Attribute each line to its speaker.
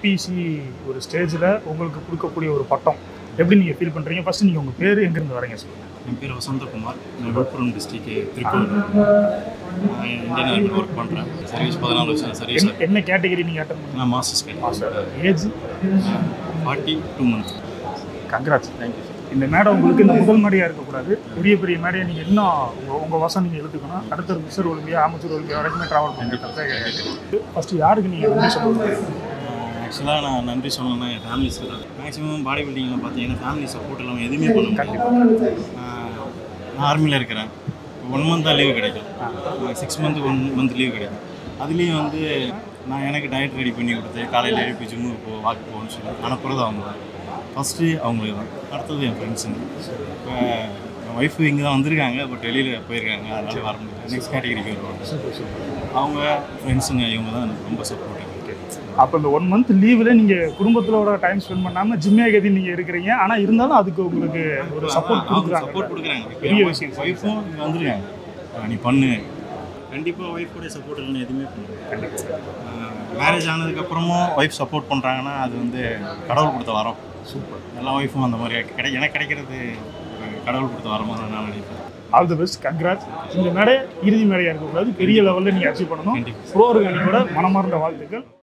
Speaker 1: IBC ஒரு ஸ்டேஜில் உங்களுக்கு கொடுக்கக்கூடிய ஒரு பட்டம் எப்படி நீங்கள் ஃபீல் பண்ணுறீங்க ஃபர்ஸ்ட் நீங்கள் உங்கள் பேர் எங்கேருந்து வரீங்க சொல்லுங்கள்
Speaker 2: என் பேர் வசந்தகுமார் நான் விழுப்புரம் டிஸ்ட்ரிக்ட் திருப்பூர் நான் இந்தியன் ஆர்மியில் ஒர்க் பண்ணுறேன் சர்வீஸ் பதினாலு வருஷம் சர்வீஸ்
Speaker 1: என்ன என்ன கேட்டகரி நீங்கள் அட்டன் பண்ணீங்க
Speaker 2: நான் மாஸ்டர்ஸ் கேட்டேன்
Speaker 1: age
Speaker 2: forty two months
Speaker 1: congrats
Speaker 2: thank you sir
Speaker 1: இந்த மேடை உங்களுக்கு இந்த முதல் மேடையாக இருக்கக்கூடாது பெரிய பெரிய மேடையை நீங்கள் இன்னும் உங்கள் உங்கள் வசம் நீங்கள் எடுத்துக்கணும் அடுத்த மிஸ்டர் ஒலிம்பியா ஆமச்சூர் ஒலிம்பியா வரைக்குமே ட்ராவல் பண்ணிட்டு ஃபஸ்ட்டு யாருக்கு நீங்கள் நன்றி சொல்லுங்கள்
Speaker 2: ஆக்சுவலாக நான் நன்றி சொல்லணும்னா என் ஃபேமிலி சொல்கிறேன் மேக்ஸிமம் பாடி பில்டிங்கில் பார்த்தீங்கன்னா ஃபேமிலி சப்போர்ட் இல்லாமல் எதுவுமே பண்ண முடியாது ஆஹ் நான் ஆர்மியில் இருக்கிறேன் ஒன் மந்த் தான் லீவு கிடைக்கும் six month one month leave கிடைக்கும் அதுலேயும் வந்து நான் எனக்கு டயட் ரெடி பண்ணி கொடுத்து காலையில் எழுப்பி ஜிம்முக்கு போ வாக்கு போகணும்னு சொல்லி அனுப்புறது அவங்க தான் ஃபஸ்ட்டு அவங்களுக்கு தான் அடுத்தது என் ஃப்ரெண்ட்ஸுங்க இப்போ என் ஒய்ஃபு இங்கே தான் வந்திருக்காங்க பட் வெளியில் போயிருக்காங்க அதனால வர முடியாது நெக்ஸ்ட் கேட்டகரிக்கு வருவாங்க
Speaker 1: சூப்பர் சூப்பர்
Speaker 2: அவங்க ஃப்ரெண்ட்ஸுங்க இவங்க தான் எனக்கு ரொம்ப சப்போர்ட்டிவ்
Speaker 1: அப்போ இந்த ஒன் மந்த் லீவில் நீங்கள் குடும்பத்தோட டைம் ஸ்பெண்ட் பண்ணாமல் ஜிம்மே கதி நீங்கள் இருக்கிறீங்க ஆனால் இருந்தாலும் அதுக்கு உங்களுக்கு ஒரு சப்போர்ட் கொடுக்குறாங்க
Speaker 2: சப்போர்ட் கொடுக்குறாங்க
Speaker 1: பெரிய விஷயம்.
Speaker 2: ஒய்ஃபும் இங்கே வந்திருக்காங்க ஆஹ் நீ பண்ணு கண்டிப்பாக ஒய்ஃபோடைய சப்போர்ட் இல்லைன்னு எதுவுமே பண்ணு மேரேஜ் ஆனதுக்கப்புறமும் ஒய்ஃப் சப்போர்ட் பண்ணுறாங்கன்னா அது வந்து கடவுள் கொடுத்த வரம்
Speaker 1: சூப்பர்
Speaker 2: எல்லா ஒய்ஃபும் அந்த மாதிரி கிடை எனக்கு கிடைக்கிறது ஒரு கடவுள் கொடுத்த வரமாக தான் நான் நினைப்பேன்
Speaker 1: ஆல் தி பெஸ்ட் கங்க்ராட்ஸ் இந்த மேடை இறுதி மேடையாக இருக்கக்கூடாது பெரிய லெவலில் நீங்கள் அச்சீவ் பண்ணணும்
Speaker 2: கண்டிப்பா.
Speaker 1: ப்ரோ ஆர்கானிக்கோட மனமார்ந்த வாழ்த்துக்கள்